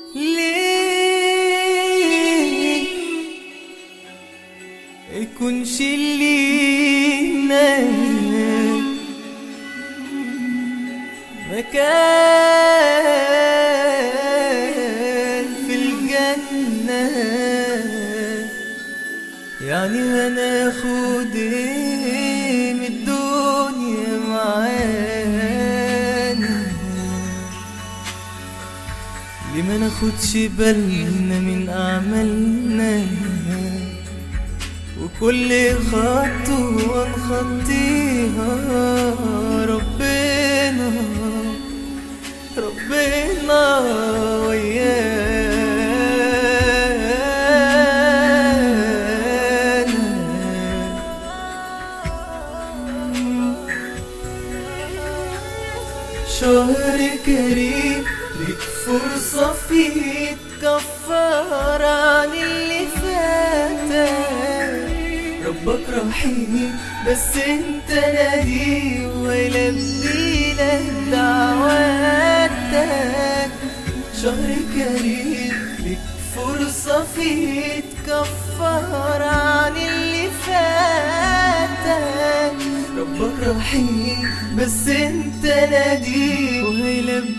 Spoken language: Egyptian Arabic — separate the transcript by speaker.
Speaker 1: ليه يكونش لينا مكان في الجنة يعني هناخد ايه من الدنيا معانا ليه ما ناخدش بالنا من أعمالنا وكل خطوة نخطيها ربنا ربنا ويانا شهر كريم ليك فرصة فيه تكفر عن اللي فاتك ربك رحيم بس انت نادي ويلبي لك دعواتك شهر كريم ليك فرصة فيه تكفر عن اللي فاتك ربك رحيم بس انت نادي وهيلبي